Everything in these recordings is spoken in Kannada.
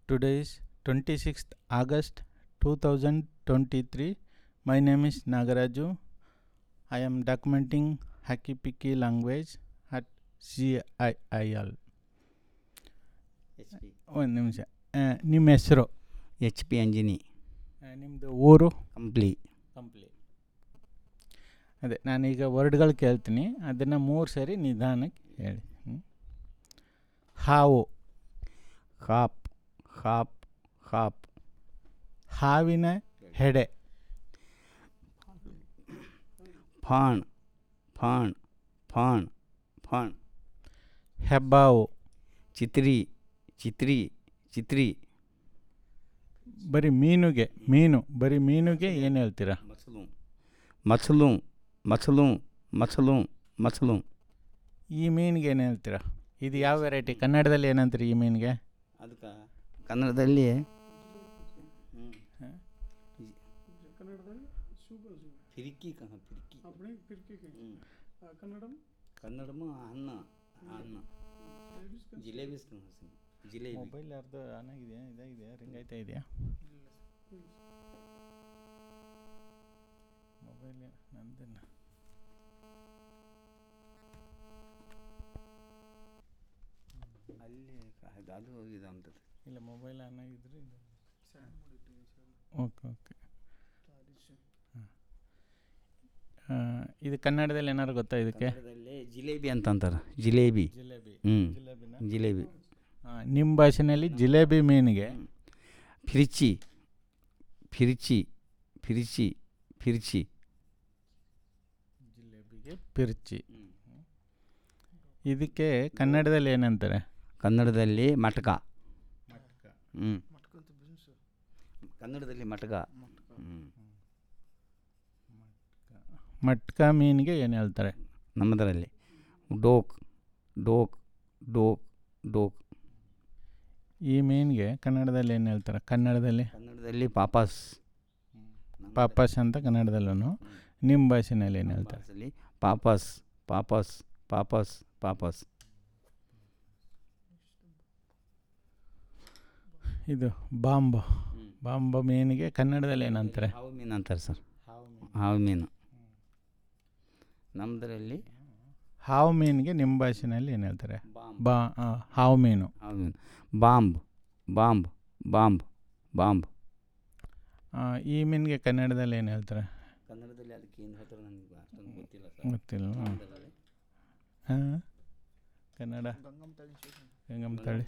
Today is 26th August 2023. My name is Nagaraju. I am documenting Haki Piki language at CIIL. H P ಒಂದು ನಿಮಿಷ ಆ, ನಿಮ್ಮ ಹೆಸರು ಎಚ್ ಪಿ ಅಂಜಿನಿ ನಿಮ್ಮದು ಊರು ಕಂಪ್ಲಿ ಕಂಪ್ಲಿ ಅದೇ ನಾನೀಗ ವರ್ಡ್ಗಳು ಕೇಳ್ತೀನಿ ಅದನ್ನು ಮೂರು ಸರಿ ನಿಧಾನಕ್ಕೆ ಹೇಳಿ ಹ್ಮ್? ಹಾವು ಹಾಪ್ ಹಾಪ್ ಹಾಪ್ ಹಾವಿನ ಹೆಡೆ ಫಾಣ್ ಫಾಣ್ ಫಾಣ್ ಫಾಣ್ ಹೆಬ್ಬಾವು ಚಿತ್ರಿ ಚಿತ್ರಿ ಚಿತ್ರಿ ಬರೀ ಮೀನುಗೆ ಮೀನು ಬರೀ ಮೀನುಗೆ ಏನು ಹೇಳ್ತೀರಾ ಮಸಲು ಮಸಲು ಮಸಲು ಮಸಲು ಮಸಲು ಈ ಮೀನಿಗೆ ಏನು ಹೇಳ್ತೀರಾ ಇದು ಯಾವ ವೆರೈಟಿ ಕನ್ನಡದಲ್ಲಿ ಏನಂತೀರಿ ಈ ಮೀನಿಗೆ ಅದಕ್ಕೆ ಕನ್ನಡದಲ್ಲಿ ಫಿರಿಕಿ ಕಣ ಫಿರಿಕಿ ಹ್ಮ್. ಕನ್ನಡಮ ಅನ್ನ ಅನ್ನ ಜಿಲೇಬಿಸ್ ಕಣ ಹಸಿ. ಜಿಲೇಬಿ ಮೊಬೈಲ್ ಯಾರ್ದು ಆನ್ ಆಗಿದೆಯಾ ಇದಾಗಿದೆಯಾ ರಿಂಗ್ ಆಯ್ತಾ ಇದೆಯಾ ಮೊಬೈಲ್ ನಂದನ್ನ ಅಲ್ಲಿ ಅದು- ಅದು ಇದು ಅಂತದೆ ಇಲ್ಲ ಮೊಬೈಲ್ ಆನ್ ಆಗಿದ್ರೆ ಇದು ಓಕೆ ಓಕೆ ಇದು ಕನ್ನಡದಲ್ಲಿ ಏನಾದ್ರು ಗೊತ್ತಾ ಇದಕ್ಕೆ ಕನ್ನಡದಲ್ಲಿ ಜಿಲೇಬಿ ಅಂತ ಅಂತಾರೆ ಜಿಲೇಬಿ ಜಿಲೇಬಿ ಹ್ಞೂ ಜಿಲೇಬಿನ ಜಿಲೇಬಿ ನಿಮ್ಮ ಭಾಷೆನಲ್ಲಿ ಜಿಲೇಬಿ ಮೀನಿಗೆ ಫಿರ್ಚಿ ಫಿರ್ಚಿ ಫಿರ್ಚಿ ಫಿರ್ಚಿ ಜಿಲೇಬಿಗೆ ಪಿರ್ಚಿ ಇದಕ್ಕೆ ಕನ್ನಡದಲ್ಲಿ ಏನಂತಾರೆ ಕನ್ನಡದಲ್ಲಿ ಮಟಕ ಹ್ಞೂ ಕನ್ನಡದಲ್ಲಿ ಮಟಕ ಹ್ಞೂ ಮಟ್ಕ ಮೀನಿಗೆ ಏನು ಹೇಳ್ತಾರೆ ನಮ್ಮದರಲ್ಲಿ ಡೋಕ್ ಡೋಕ್ ಡೋಕ್ ಡೋಕ್ ಈ ಮೀನಿಗೆ ಕನ್ನಡದಲ್ಲಿ ಏನು ಹೇಳ್ತಾರೆ ಕನ್ನಡದಲ್ಲಿ ಕನ್ನಡದಲ್ಲಿ ಪಾಪಾಸ್ ಪಾಪಸ್ ಅಂತ ಕನ್ನಡದಲ್ಲೂ ನಿಮ್ಮ ಭಾಷೆನಲ್ಲಿ ಏನು ಹೇಳ್ತಾರೆ ಭಾಷೆಯಲ್ಲಿ ಪಾಪಾಸ್ ಪಾಪಾಸ್ ಪಾಪಾಸ್ ಪಾಪಾಸ್ ಇದು ಬಾಂಬ್ ಬಾಂಬ್ ಮೀನಿಗೆ ಕನ್ನಡದಲ್ಲಿ ಏನಂತಾರೆ ಹಾವು ಮೀನು ಅಂತಾರೆ ಸರ್ ಹಾವು ಮೀನು ನಮ್ಮದರಲ್ಲಿ ಹಾವು ಮೀನಿಗೆ ನಿಮ್ಮ ಭಾಷೆನಲ್ಲಿ ಏನು ಹೇಳ್ತಾರೆ ಬಾಂಬ್ ಬಾ ಆ, ಹಾವು ಮೀನು ಹಾವು ಮೀನು ಬಾಂಬ್ ಬಾಂಬ್ ಬಾಂಬ್ ಬಾಂಬ್ ಆ, ಈ ಮೀನಿಗೆ ಕನ್ನಡದಲ್ಲಿ ಏನು ಹೇಳ್ತಾರೆ ಕನ್ನಡದಲ್ಲಿ ಅದಕ್ಕೆ ಏನು ಹೇಳ್ತಾರೆ ನನಗೆ ಅಷ್ಟೊಂದು ಗೊತ್ತಿಲ್ಲ ಸರ್ ಗೊತ್ತಿಲ್ಲ ಕನ್ನಡದಲ್ಲಿ ಹಾಂ ಕನ್ನಡ ಗಂಗಮ್ಮ ತಾಳಿ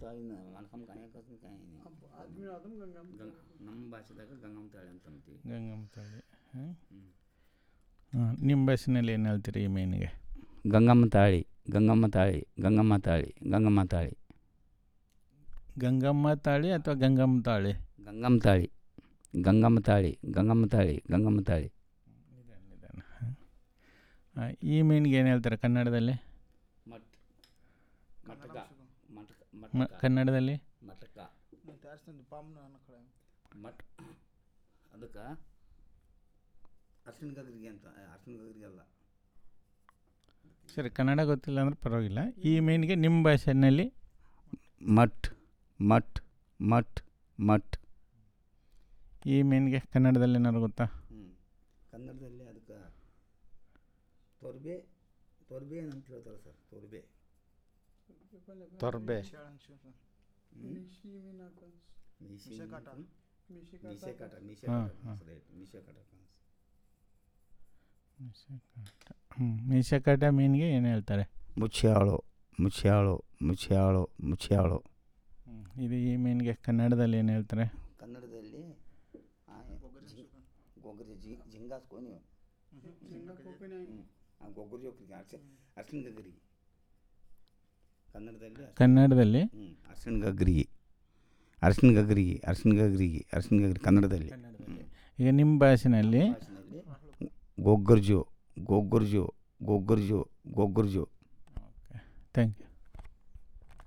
ನಮ್ಮ ಭಾಷೆದಾಗ ಗಂಗಮ್ಮ ತಾಳಿ ಅಂತ ಅಂತೀವಿ ಗಂಗಮ್ಮ ತಾಳಿ ಹಾಂ ಹಾಂ ನಿಮ್ಮ ಭಾಷೆನಲ್ಲಿ ಏನು ಹೇಳ್ತೀರಿ ಈ ಮೀನಿಗೆ ಗಂಗಮ್ಮ ತಾಳಿ ಗಂಗಮ್ಮ ತಾಳಿ ಗಂಗಮ್ಮ ತಾಳಿ ಗಂಗಮ್ಮ ತಾಳಿ ಗಂಗಮ್ಮ ತಾಳಿ ಅಥವಾ ಗಂಗಮ್ಮ ತಾಳಿ ಗಂಗಮ್ಮ ತಾಳಿ ಗಂಗಮ್ಮ ತಾಳಿ ಗಂಗಮ್ಮ ತಾಳಿ ಗಂಗಮ್ಮ ತಾಳಿ ನಿಧಾನ ನಿಧಾನ ಹಾಂ ಈ ಮೀನಿಗೆ ಏನು ಹೇಳ್ತಾರೆ ಕನ್ನಡದಲ್ಲಿ ಮಟ್ ಮಟಕ ಮಟಕ ಮ ಮಟಕ ಕನ್ನಡದಲ್ಲಿ ಮಟಕ ಮಟ್ ಅದಕ್ಕೆ ಅರ್ಶಿನ ಗಗರಿಗೆ ಅಂತ ಅರ್ಶಿನ ಗಗರಿಗೆ ಅಲ್ಲ ಸರಿ ಕನ್ನಡ ಗೊತ್ತಿಲ್ಲ ಅಂದ್ರೆ ಪರವಾಗಿಲ್ಲ ಈ ಮೀನಿಗೆ ನಿಮ್ಮ ಭಾಷೆಯಲ್ಲಿ ಮಟ್ ಮಟ್ ಮಟ್ ಮಟ್ ಈ ಮೀನಿಗೆ ಕನ್ನಡದಲ್ಲಿ ಏನಾದ್ರು ಗೊತ್ತಾ ಹ್ಞೂ ಕನ್ನಡದಲ್ಲಿ ಅದಕ್ಕೆ ತೊರ್ಬೆ ತೊರ್ಬೆ ಏನಂತ ಹೇಳ್ತಾರೆ ಸರ್ ತೊರ್ಬೆ ತೊರ್ಬೆ ಮೀಸೆ ಕಾಟ ಮೀಸೆ ಕಾಟ ಮೀಸೆ ಹಾಂ, ಕಾಟ ಹಾಂ. ರೈಟ್ ಮೀಸೆ ಕಾಟ ಹ್ಞೂ ಮೀಸೆಕಾಟ ಮೀನಿಗೆ ಏನು ಹೇಳ್ತಾರೆ ಮುಚ್ಚಾಳು ಮುಚ್ಚಾಳು ಮುಚ್ಚಾಳು ಮುಚ್ಚಾಳು ಹ್ಮ್. ಇದು ಈ ಮೀನಿಗೆ ಕನ್ನಡದಲ್ಲಿ ಏನು ಹೇಳ್ತಾರೆ ಕನ್ನಡದಲ್ಲಿ ಗೊಗ್ಗರಿ ಜಿ ಜಿಂಗಾಸ್ಕೋ ನೀವು ಗೊಗ್ಗರಿ ಜೋಕ್ರಿಗೆ ಅರ್ಶಿನ ಅರ್ಶಿನ ಗಗ್ರಿ ಕನ್ನಡದಲ್ಲಿ ಕನ್ನಡದಲ್ಲಿ ಹ್ಞೂ ಅರ್ಶಿನ ಗಗ್ರಿಗೆ ಅರ್ಶಿನ ಗಗ್ರಿಗೆ ಅರ್ಶಿನ ಗಗ್ರಿಗೆ ಅರ್ಶಿನ ಗಗ್ರಿ ಕನ್ನಡದಲ್ಲಿ ಈಗ ನಿಮ್ಮ ಭಾಷೆನಲ್ಲಿ ಭಾಷೆಯಲ್ಲಿ ಗೊಗ್ಗರ್ಜು ಗೊಗ್ಗರ್ಜು ಗೊಗ್ಗರ್ಜು ಗೊಗ್ಗರ್ಜು ಥ್ಯಾಂಕ್ ಯು